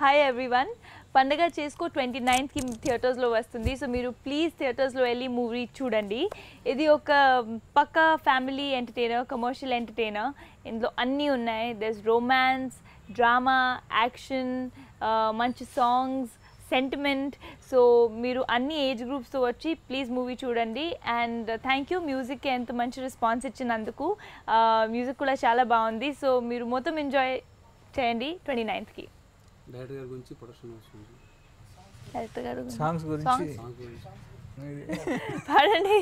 Hi everyone పండగ చేసుకో twenty నైన్త్కి థియేటర్స్లో వస్తుంది సో మీరు ప్లీజ్ థియేటర్స్లో వెళ్ళి మూవీ చూడండి ఇది ఒక పక్క ఫ్యామిలీ ఎంటర్టైనర్ కమర్షియల్ ఎంటర్టైనర్ ఇందులో అన్నీ ఉన్నాయి దెస్ రొమాన్స్ డ్రామా యాక్షన్ మంచి సాంగ్స్ సెంటిమెంట్ సో మీరు అన్ని ఏజ్ గ్రూప్స్తో వచ్చి ప్లీజ్ మూవీ చూడండి అండ్ థ్యాంక్ యూ మ్యూజిక్కి ఎంత మంచి రెస్పాన్స్ ఇచ్చినందుకు మ్యూజిక్ కూడా చాలా బాగుంది సో మీరు మొత్తం ఎంజాయ్ చేయండి ట్వంటీ నైన్త్కి డైరెక్టర్ గారి గురించి ప్రొడక్షన్ వస్తుంది డైరెక్టర్ గారు సాంగ్స్ గురించి Songs? సాంగ్ గురించి పాడండి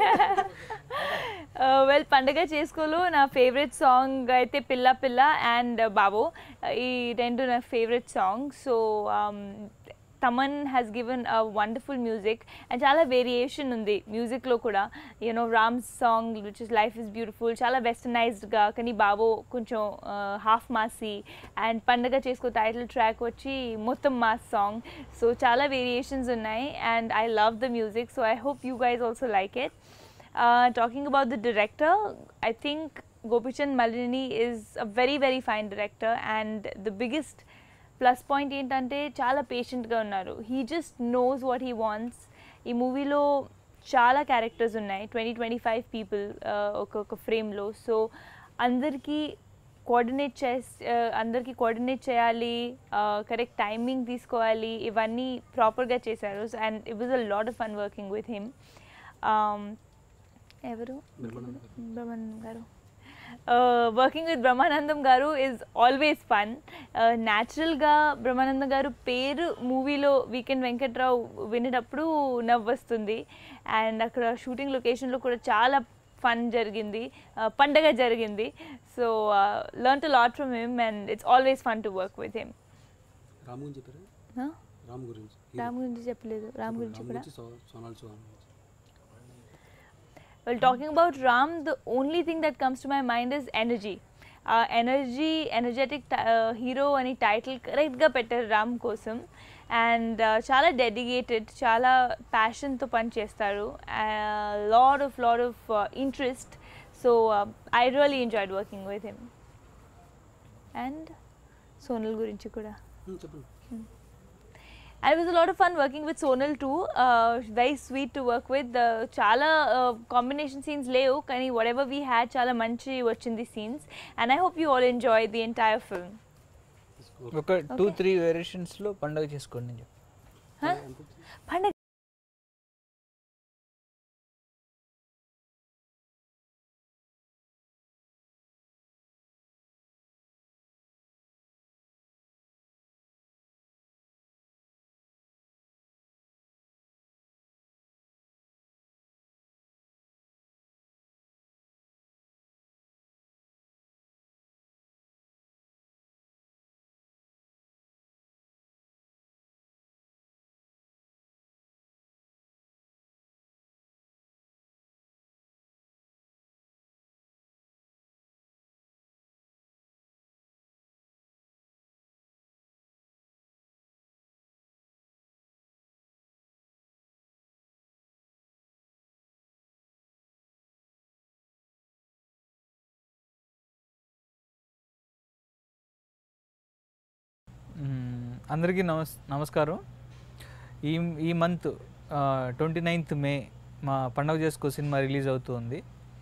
వెల్ పండగ చేసుకోలో నా ఫేవరెట్ సాంగ్ అయితే పిల్ల పిల్ల అండ్ బాబో ఈ రెండు నా favourite song so Thaman has given a wonderful music and చాలా వేరియేషన్ ఉంది మ్యూజిక్లో కూడా you know Ram's song which is life is beautiful చాలా వెస్టర్నైజ్డ్గా కానీ బాబో కొంచెం హాఫ్ మాసి అండ్ పండగ చేసుకో టైటిల్ ట్రాక్ వచ్చి మొత్తం మాస్ సాంగ్ సో చాలా వేరియేషన్స్ ఉన్నాయి and I love the music so I hope you guys also like it talking about the director I think Gopichand Malini is a very very fine director and the biggest plus point ఏంటంటే చాలా పేషెంట్గా ఉన్నారు he just knows what he wants ఈ మూవీలో చాలా characters ఉన్నాయి twenty twenty five people ఒక్కొక్క ఫ్రేమ్లో సో అందరికీ కోఆర్డినేట్ చేస్ అందరికీ కోఆర్డినేట్ చేయాలి కరెక్ట్ టైమింగ్ తీసుకోవాలి ఇవన్నీ ప్రాపర్గా చేశారు and it was a lot of fun working with him ఎవరు బ్రహ్మానందం గారు. బ్రహ్మానందం గారు వర్కింగ్ విత్ బ్రహ్మానందం గారు ఈజ్ ఆల్వేస్ ఫన్ న్యాచురల్గా బ్రహ్మానందం గారు పేరు మూవీలో వీకెండ్ వెంకట్రావు వినేటప్పుడు నవ్వు వస్తుంది అండ్ అక్కడ షూటింగ్ లొకేషన్లో కూడా చాలా ఫన్ జరిగింది uh, పండగ జరిగింది so learn to lot from him and it's always fun to work with him Ram గురించి చెప్పారా రామ్ గురించి రామ్ గురించి చెప్పలేదు రామ్ గురించి కూడా సో- సోనాల్ చౌహాన్ గురించి Well, talking about Ram, the only thing that comes to my mind is energy. Uh, energy, energetic uh, hero అని title కరెక్ట్గా పెట్టారు రామ్ కోసం అండ్ చాలా డెడికేటెడ్ చాలా ప్యాషన్తో పనిచేస్తారు lot of lot of interest so I really enjoyed working with him and Sonal గురించి కూడా Hmm, చెప్పండి And it was a lot of fun working with Sonal too. Uh, very sweet to work with. Uh, చాలా uh, combination scenes లేవు కానీ whatever we had చాలా మంచి వచ్చింది scenes. And I hope you all enjoy the entire film. ఒక two three వేరియేషన్స్లో పండుగ చేసుకోండి అని చెప్పి Huh? పండగ మ్మ్. అందరికీ నమస్ నమస్కారం ఈ ఈ మంత్ ట్వంటీ నైన్త్ మే మా పండగ చేసుకో సినిమా రిలీజ్ అవుతుంది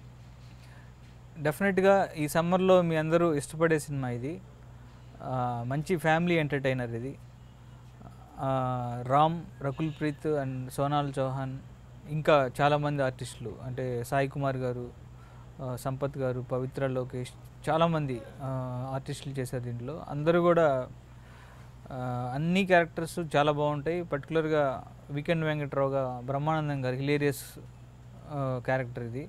డెఫినెట్గా ఈ సమ్మర్లో మీ అందరూ ఇష్టపడే సినిమా ఇది ఆ, మంచి ఫ్యామిలీ ఎంటర్టైనర్ ఇది ఆ, రామ్ రకుల్ ప్రీత్ అండ్ సోనాల్ చౌహాన్ ఇంకా చాలామంది ఆర్టిస్టులు అంటే సాయి కుమార్ గారు ఆ, సంపత్ గారు పవిత్ర లోకేష్ చాలామంది ఆ, ఆర్టిస్టులు చేశారు దీంట్లో అందరూ కూడా ఆ, అన్ని క్యారెక్టర్స్ చాలా బాగుంటాయి పర్టికులర్గా వీకెండ్ వెంకట్రావుగా బ్రహ్మానందం గారు హిలేరియస్ క్యారెక్టర్ ఇది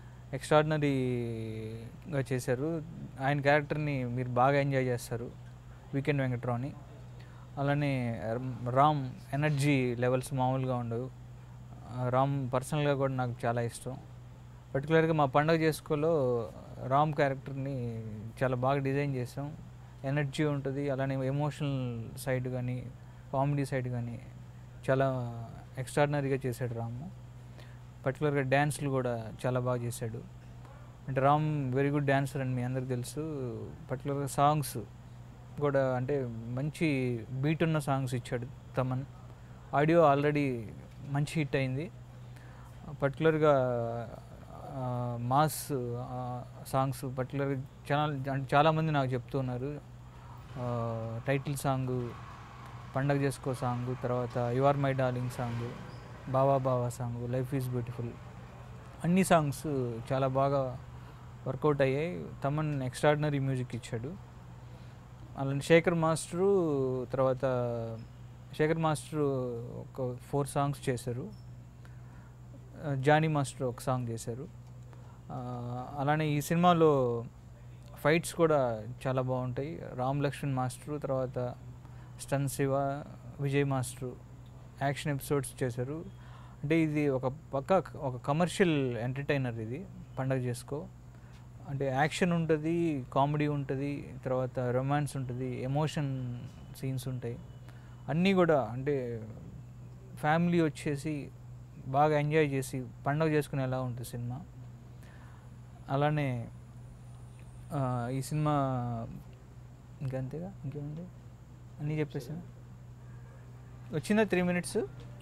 ఎక్స్ట్రాడినరీగా చేశారు ఆయన క్యారెక్టర్ని మీరు బాగా ఎంజాయ్ చేస్తారు వీకెండ్ వెంకట్రావుని అలానే రామ్ ఎనర్జీ లెవెల్స్ మామూలుగా ఉండవు ఆ, రామ్ పర్సనల్గా కూడా నాకు చాలా ఇష్టం పర్టికులర్గా మా పండగ చేసుకోలో రామ్ క్యారెక్టర్ని చాలా బాగా డిజైన్ చేసాం ఎనర్జీ ఉంటుంది అలానే ఎమోషనల్ సైడ్ కానీ కామెడీ సైడ్ కానీ చాలా ఎక్స్ట్రాడినరీగా చేశాడు రాము పర్టికులర్గా డ్యాన్స్లు కూడా చాలా బాగా చేశాడు అంటే రామ్ వెరీ గుడ్ డ్యాన్సర్ అని మీ అందరికి తెలుసు పర్టికులర్గా సాంగ్స్ కూడా అంటే మంచి బీట్ ఉన్న సాంగ్స్ ఇచ్చాడు తమన్ ఆడియో ఆల్రెడీ మంచి హిట్ అయింది పర్టికులర్గా మాస్ సాంగ్స్ పర్టికులర్గా చాలా అంటే చాలామంది నాకు చెప్తున్నారు టైటిల్ సాంగ్ పండగ చేసుకో సాంగ్ తర్వాత you are my darling song బావా బావా సాంగ్ లైఫ్ ఈజ్ బ్యూటిఫుల్ అన్ని సాంగ్స్ చాలా బాగా వర్కౌట్ అయ్యాయి తమన్ ఎక్స్ట్రాడినరీ మ్యూజిక్ ఇచ్చాడు అలాంటి శేఖర్ మాస్టరు తర్వాత శేఖర్ మాస్టరు ఒక ఫోర్ సాంగ్స్ చేశారు ఆ, జానీ మాస్టర్ ఒక సాంగ్ చేశారు ఆ, అలానే ఈ సినిమాలో ఫైట్స్ కూడా చాలా బాగుంటాయి రామ్ లక్ష్మణ్ మాస్టరు తర్వాత stun Siva Vijay master action episodes చేశారు అంటే ఇది ఒక పక్క ఒక కమర్షియల్ ఎంటర్టైనర్ ఇది పండగ చేసుకో అంటే యాక్షన్ ఉంటుంది కామెడీ ఉంటుంది తర్వాత రొమాన్స్ ఉంటుంది ఎమోషన్ సీన్స్ ఉంటాయి అన్నీ కూడా అంటే ఫ్యామిలీ వచ్చేసి బాగా ఎంజాయ్ చేసి పండగ చేసుకునేలా ఉంటుంది సినిమా అలానే ఆ, ఈ సినిమా ఇంకంతేగా ఇంకేముంది అన్నీ చెప్పేసా వచ్చిందా త్రీ మినిట్స్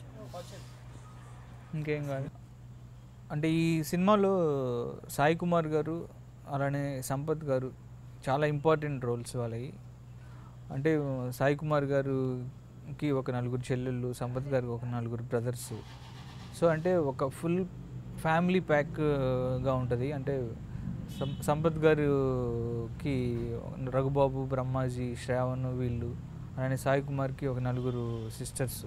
ఇంకేం కాదు అంటే ఈ సినిమాలో సాయి కుమార్ గారు అలానే సంపత్ గారు చాలా ఇంపార్టెంట్ రోల్స్ వాళ్ళవి అంటే సాయి కుమార్ గారుకి ఒక నలుగురు చెల్లెళ్ళు సంపత్ గారికి ఒక నలుగురు బ్రదర్స్ సో అంటే ఒక ఫుల్ ఫ్యామిలీ ప్యాక్గా ఉంటుంది అంటే సం సంపత్ గారికి రఘుబాబు బ్రహ్మాజీ శ్రావణ్ వీళ్ళు అలానే సాయి కుమార్కి ఒక నలుగురు సిస్టర్స్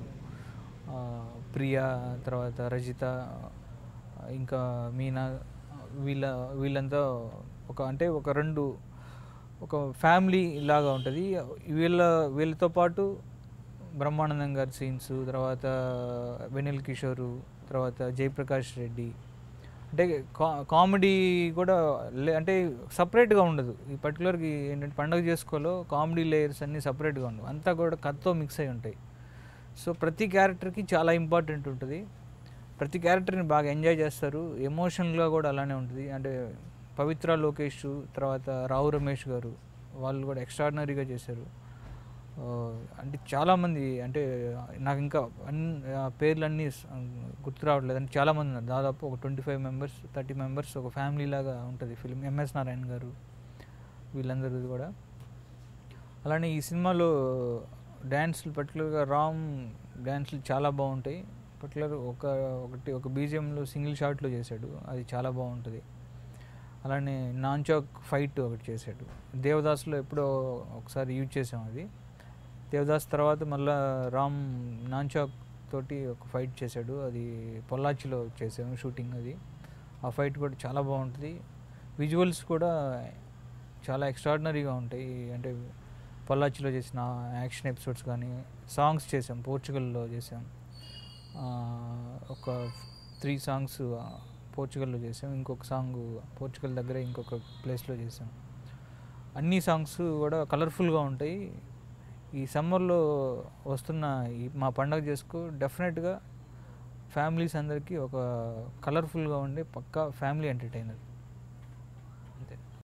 ప్రియా తర్వాత రజిత ఇంకా మీనా వీళ్ళ వీళ్ళంతా ఒక అంటే ఒక రెండు ఒక ఫ్యామిలీ లాగా ఉంటుంది వీళ్ళ వీళ్ళతో పాటు బ్రహ్మానందం గారి సీన్స్ తర్వాత వెనిల్ కిషోరు తర్వాత జయప్రకాష్ రెడ్డి అంటే కా కామెడీ కూడా లే అంటే సపరేట్గా ఉండదు ఈ పర్టికులర్కి ఏంటంటే పండగ చేసుకోలో కామెడీ లేయర్స్ అన్నీ సపరేట్గా ఉండవు అంతా కూడా కథతో మిక్స్ అయి ఉంటాయి సో ప్రతి క్యారెక్టర్కి చాలా ఇంపార్టెంట్ ఉంటుంది ప్రతి క్యారెక్టర్ని బాగా ఎంజాయ్ చేస్తారు ఎమోషనల్గా కూడా అలానే ఉంటుంది అంటే పవిత్ర లోకేష్ తర్వాత రావు రమేష్ గారు వాళ్ళు కూడా ఎక్స్ట్రాడినరీగా చేశారు ఆ, అంటే చాలామంది అంటే నాకు ఇంకా అన్ని ఆ, పేర్లన్నీ స- గుర్తు రావట్లేదు అంటే చాలామంది ఉన్నారు దాదాపు ఒక twenty five members thirty members ఒక ఫ్యామిలీ లాగా ఉంటుంది ఫిలిం ఎంఎస్ నారాయణ గారు వీళ్ళందరిది కూడా అలానే ఈ సినిమాలో డ్యాన్స్లు పర్టికులర్గా రామ్ డ్యాన్స్లు చాలా బాగుంటాయి పర్టికులర్ ఒక ఒకటి ఒక బీజిఎంలో సింగిల్ షాట్లో చేశాడు అది చాలా బాగుంటుంది అలానే నాన్ చాక్ ఫైట్ ఒకటి చేశాడు దేవదాస్లో ఎప్పుడో ఒకసారి యూజ్ చేసాం అది దేవదాస్ తర్వాత మళ్ళా రామ్ నాన్ చాక్ తోటి ఒక ఫైట్ చేశాడు అది పొల్లాచిలో చేసాము షూటింగ్ అది ఆ ఫైట్ కూడా చాలా బాగుంటుంది విజువల్స్ కూడా చాలా ఎక్స్ట్రాడినరీగా ఉంటాయి అంటే పొల్లాచిలో చేసిన యాక్షన్ ఎపిసోడ్స్ కానీ సాంగ్స్ చేసాం పోర్చుగల్లో చేసాం ఆ, ఒక త్రీ సాంగ్స్ పోర్చుగల్లో చేసాం ఇంకొక సాంగ్ పోర్చుగల్ దగ్గర ఇంకొక ప్లేస్లో చేసాం అన్ని సాంగ్స్ కూడా కలర్ఫుల్గా ఉంటాయి ఈ సమ్మర్లో వస్తున్న ఈ మా పండగ చేసుకో డెఫినెట్గా ఫ్యామిలీస్ అందరికీ ఒక కలర్ఫుల్గా ఉండే పక్కా ఫ్యామిలీ ఎంటర్టైనర్